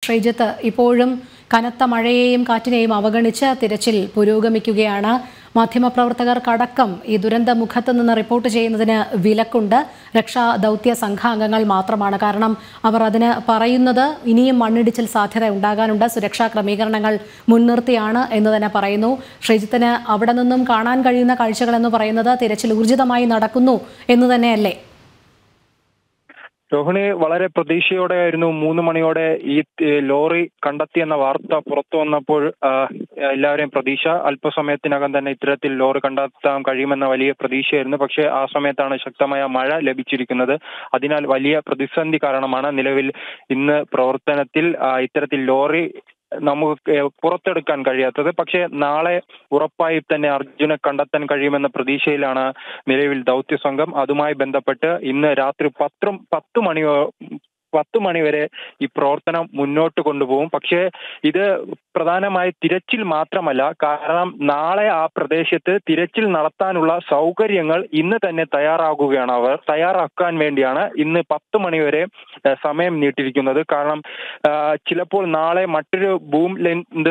ശ്രീജിത്ത് ഇപ്പോഴും കനത്ത മഴയെയും കാറ്റിനെയും അവഗണിച്ച് തിരച്ചിൽ പുരോഗമിക്കുകയാണ് മാധ്യമപ്രവർത്തകർക്കടക്കം ഈ ദുരന്ത മുഖത്ത് നിന്ന് റിപ്പോർട്ട് ചെയ്യുന്നതിന് വിലക്കുണ്ട് രക്ഷാ ദൗത്യ സംഘാംഗങ്ങൾ മാത്രമാണ് കാരണം അവർ അതിന് പറയുന്നത് ഇനിയും മണ്ണിടിച്ചിൽ സാധ്യത ഉണ്ടാകാനുണ്ട് സുരക്ഷാ ക്രമീകരണങ്ങൾ മുൻനിർത്തിയാണ് എന്ന് തന്നെ പറയുന്നു ശ്രീജിത്തിന് അവിടെ നിന്നും കാണാൻ കഴിയുന്ന കാഴ്ചകൾ എന്ന് പറയുന്നത് തിരച്ചിൽ ഊർജിതമായി നടക്കുന്നു എന്ന് തന്നെയല്ലേ രോഹിണി വളരെ പ്രതീക്ഷയോടെയായിരുന്നു മൂന്ന് മണിയോടെ ഈ ഏഹ്, ലോറി കണ്ടെത്തിയെന്ന വാർത്ത പുറത്തു വന്നപ്പോൾ ആ, എല്ലാവരെയും പ്രതീക്ഷ അല്പസമയത്തിനകം തന്നെ ഇത്തരത്തിൽ ലോറി കണ്ടെത്താൻ കഴിയുമെന്ന വലിയ പ്രതീക്ഷയായിരുന്നു പക്ഷേ ആ സമയത്താണ് ശക്തമായ മഴ ലഭിച്ചിരിക്കുന്നത് അതിനാൽ വലിയ പ്രതിസന്ധി കാരണമാണ് നിലവിൽ ഇന്ന് പ്രവർത്തനത്തിൽ ആ, ഇത്തരത്തിൽ ലോറി നമുക്ക് ഏഹ്, പുറത്തെടുക്കാൻ കഴിയാത്തത് പക്ഷേ നാളെ ഉറപ്പായി തന്നെ അർജുനെ കണ്ടെത്താൻ കഴിയുമെന്ന പ്രതീക്ഷയിലാണ് നിലവിൽ ദൗത്യ സംഘം അതുമായി ബന്ധപ്പെട്ട് ഇന്ന് രാത്രി പത്തും പത്ത് മണിയോ പത്ത് മണിവരെ ഈ പ്രവർത്തനം മുന്നോട്ട് കൊണ്ടുപോകും പക്ഷേ ഇത് പ്രധാനമായി തിരച്ചിൽ മാത്രമല്ല കാരണം നാളെ ആ പ്രദേശത്ത് തിരച്ചിൽ നടത്താനുള്ള സൗകര്യങ്ങൾ ഇന്ന് തന്നെ തയ്യാറാകുകയാണ് അവർ തയ്യാറാക്കാൻ വേണ്ടിയാണ് ഇന്ന് പത്ത് മണിവരെ ഏഹ്, സമയം നീട്ടിയിരിക്കുന്നത് കാരണം ആഹ്, ചിലപ്പോൾ നാളെ മറ്റൊരു ബൂം ലെന്ത്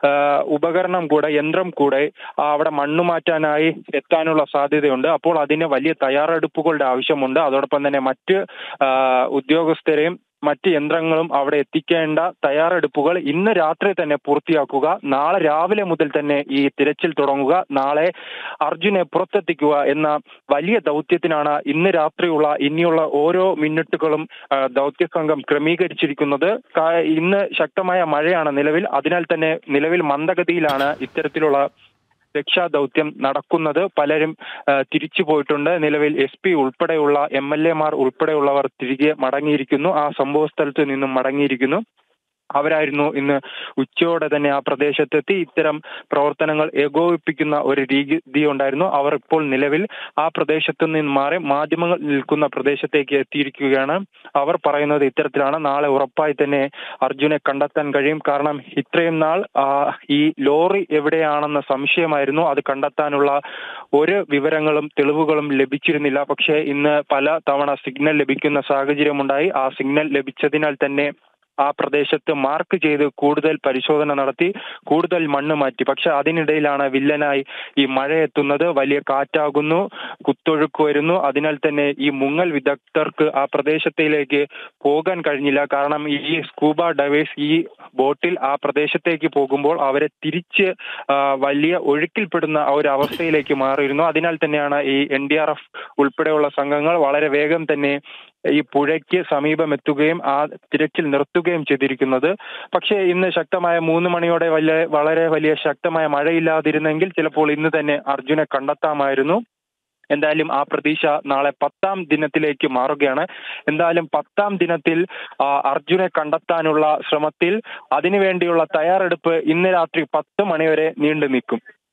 ഉപകരണം കൂടെ യന്ത്രം കൂടെ ആ, അവിടെ മണ്ണ് മാറ്റാനായി എത്താനുള്ള സാധ്യതയുണ്ട് അപ്പോൾ അതിന് വലിയ തയ്യാറെടുപ്പുകളുടെ ആവശ്യമുണ്ട് അതോടൊപ്പം തന്നെ മറ്റ് ആഹ്, ഉദ്യോഗസ്ഥരെയും മറ്റ് യന്ത്രങ്ങളും അവിടെ എത്തിക്കേണ്ട തയ്യാറെടുപ്പുകൾ ഇന്ന് രാത്രി തന്നെ പൂർത്തിയാക്കുക നാളെ രാവിലെ മുതൽ തന്നെ ഈ തിരച്ചിൽ തുടങ്ങുക നാളെ അർജുനെ പുറത്തെത്തിക്കുക എന്ന വലിയ ദൗത്യത്തിനാണ് ഇന്ന് രാത്രിയുള്ള ഇനിയുള്ള ഓരോ മിനിറ്റുകളും ആ, ദൗത്യ സംഘം ക്രമീകരിച്ചിരിക്കുന്നത് കാ- ഇന്ന് ശക്തമായ മഴയാണ് നിലവിൽ അതിനാൽ തന്നെ നിലവിൽ മന്ദഗതിയിലാണ് ഇത്തരത്തിലുള്ള രക്ഷാദൗത്യം നടക്കുന്നത് പലരും ആ, തിരിച്ചു പോയിട്ടുണ്ട് നിലവിൽ എസ് പി ഉൾപ്പെടെയുള്ള എം എൽ എമാർ ഉൾപ്പെടെയുള്ളവർ തിരികെ മടങ്ങിയിരിക്കുന്നു ആ സംഭവ സ്ഥലത്ത് നിന്നും മടങ്ങിയിരിക്കുന്നു അവരായിരുന്നു ഇന്ന് ഉച്ചയോടെ തന്നെ ആ പ്രദേശത്തെത്തി ഇത്തരം പ്രവർത്തനങ്ങൾ ഏകോപിപ്പിക്കുന്ന ഒരു രീതി ഉണ്ടായിരുന്നു അവർ ഇപ്പോൾ നിലവിൽ ആ പ്രദേശത്ത് നിന്ന് മാറി മാധ്യമങ്ങൾ നിൽക്കുന്ന പ്രദേശത്തേക്ക് എത്തിയിരിക്കുകയാണ് അവർ പറയുന്നത് ഇത്തരത്തിലാണ് നാളെ ഉറപ്പായി തന്നെ അർജുനെ കണ്ടെത്താൻ കഴിയും കാരണം ഇത്രയും നാൾ ആ, ഈ ലോറി എവിടെയാണെന്ന സംശയമായിരുന്നു അത് കണ്ടെത്താനുള്ള ഒരു വിവരങ്ങളും തെളിവുകളും ലഭിച്ചിരുന്നില്ല പക്ഷേ ഇന്ന് പല തവണ സിഗ്നൽ ലഭിക്കുന്ന സാഹചര്യമുണ്ടായി ആ സിഗ്നൽ ലഭിച്ചതിനാൽ തന്നെ ആ പ്രദേശത്ത് മാർക്ക് ചെയ്ത് കൂടുതൽ പരിശോധന നടത്തി കൂടുതൽ മണ്ണ് മാറ്റി പക്ഷെ അതിനിടയിലാണ് വില്ലനായി ഈ മഴ എത്തുന്നത് വലിയ കാറ്റാകുന്നു കുത്തൊഴുക്ക് വരുന്നു അതിനാൽ തന്നെ ഈ മുങ്ങൽ വിദഗ്ധർക്ക് ആ പ്രദേശത്തിലേക്ക് പോകാൻ കഴിഞ്ഞില്ല കാരണം ഈ സ്കൂബ ഡൈവേഴ്സ് ഈ ബോട്ടിൽ ആ പ്രദേശത്തേക്ക് പോകുമ്പോൾ അവരെ തിരിച്ച് ആ, വലിയ ഒഴുക്കിൽപ്പെടുന്ന ആ ഒരു അവസ്ഥയിലേക്ക് മാറിയിരുന്നു അതിനാൽ തന്നെയാണ് ഈ എൻ ഡി ആർ എഫ് ഉൾപ്പെടെയുള്ള സംഘങ്ങൾ വളരെ വേഗം തന്നെ ഈ പുഴയ്ക്ക് സമീപം എത്തുകയും ആ തിരച്ചിൽ നിർത്തുകയും ചെയ്തിരിക്കുന്നത് പക്ഷേ ഇന്ന് ശക്തമായ മൂന്ന് മണിയോടെ വലിയ വളരെ വലിയ ശക്തമായ മഴയില്ലാതിരുന്നെങ്കിൽ ചിലപ്പോൾ ഇന്ന് തന്നെ അർജുനെ കണ്ടെത്താമായിരുന്നു എന്തായാലും ആ പ്രതീക്ഷ നാളെ പത്താം ദിനത്തിലേക്ക് മാറുകയാണ് എന്തായാലും പത്താം ദിനത്തിൽ ആ, അർജുനെ കണ്ടെത്താനുള്ള ശ്രമത്തിൽ അതിനുവേണ്ടിയുള്ള തയ്യാറെടുപ്പ് ഇന്ന് രാത്രി പത്ത് മണിവരെ നീണ്ടു നിൽക്കും